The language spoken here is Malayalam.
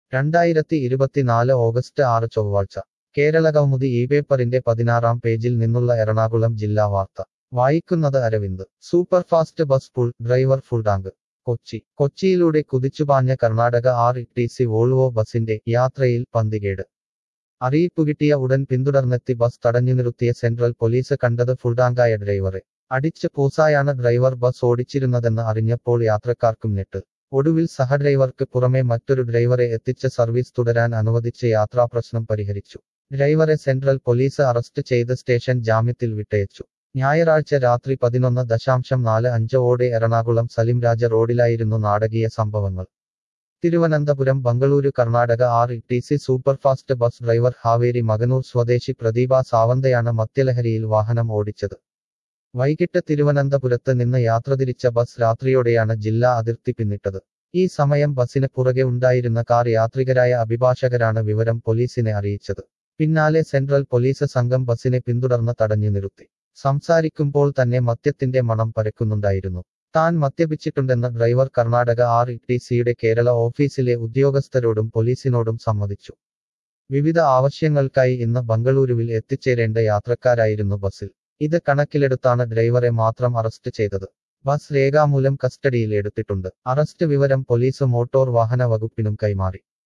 രണ്ടായിരത്തി ഇരുപത്തിനാല് ഓഗസ്റ്റ് ആറ് ചൊവ്വാഴ്ച കേരള കൗമുദി ഈ പേപ്പറിന്റെ പതിനാറാം പേജിൽ നിന്നുള്ള എറണാകുളം ജില്ലാ വാർത്ത വായിക്കുന്നത് Aravind superfast bus full driver full tank Kochi കൊച്ചിയിലൂടെ കുതിച്ചുപാഞ്ഞ Karnataka R T C Volvo ബസിന്റെ യാത്രയിൽ പന്തികേട് അറിയിപ്പ് കിട്ടിയ ഉടൻ പിന്തുടർന്നെത്തി ബസ് തടഞ്ഞു നിർത്തിയ സെൻട്രൽ പോലീസ് കണ്ടത് ഫുൾടാങ്കായ ഡ്രൈവറെ അടിച്ച് പൂസായാണ് ഡ്രൈവർ ബസ് ഓടിച്ചിരുന്നതെന്ന് അറിഞ്ഞപ്പോൾ യാത്രക്കാർക്കും ഞെട്ട് ഒടുവിൽ സഹഡ്രൈവർക്ക് പുറമെ മറ്റൊരു ഡ്രൈവറെ എത്തിച്ച് സർവീസ് തുടരാൻ അനുവദിച്ച് യാത്രാപ്രശ്നം പരിഹരിച്ചു ഡ്രൈവറെ സെൻട്രൽ പോലീസ് അറസ്റ്റ് ചെയ്ത് സ്റ്റേഷൻ ജാമ്യത്തിൽ വിട്ടയച്ചു ഞായറാഴ്ച രാത്രി പതിനൊന്ന് ദശാംശം നാല് അഞ്ച് ഓടെ എറണാകുളം സലിംരാജ റോഡിലായിരുന്നു നാടകീയ സംഭവങ്ങൾ Thiruvananthapuram Bengaluru Karnataka R T C superfast bus driver Haveri Makanur സ്വദേശി പ്രദീപ സാവന്തയാണ് മദ്യലഹരിയിൽ വാഹനം ഓടിച്ചത് വൈകിട്ട് തിരുവനന്തപുരത്ത് നിന്ന് യാത്ര തിരിച്ച ബസ് രാത്രിയോടെയാണ് ജില്ലാ അതിർത്തി പിന്നിട്ടത് ഈ സമയം ബസിന് പുറകെ ഉണ്ടായിരുന്ന കാർ യാത്രികരായ അഭിഭാഷകരാണ് വിവരം പോലീസിനെ അറിയിച്ചത് പിന്നാലെ സെൻട്രൽ പോലീസ് സംഘം ബസിനെ പിന്തുടർന്ന് തടഞ്ഞു നിർത്തി സംസാരിക്കുമ്പോൾ തന്നെ മദ്യത്തിന്റെ മണം പരക്കുന്നുണ്ടായിരുന്നു താൻ മദ്യപിച്ചിട്ടുണ്ടെന്ന് ഡ്രൈവർ കർണാടക ആർ ടി സിയുടെ കേരള ഓഫീസിലെ ഉദ്യോഗസ്ഥരോടും പോലീസിനോടും സമ്മതിച്ചു വിവിധ ആവശ്യങ്ങൾക്കായി ഇന്ന് ബംഗളൂരുവിൽ എത്തിച്ചേരേണ്ട യാത്രക്കാരായിരുന്നു ബസ്സിൽ ഇത് കണക്കിലെടുത്താണ് ഡ്രൈവറെ മാത്രം അറസ്റ്റ് ചെയ്തത് ബസ് രേഖാമൂലം കസ്റ്റഡിയിൽ എടുത്തിട്ടുണ്ട് അറസ്റ്റ് വിവരം പോലീസ് മോട്ടോർ വാഹന വകുപ്പിനും കൈമാറി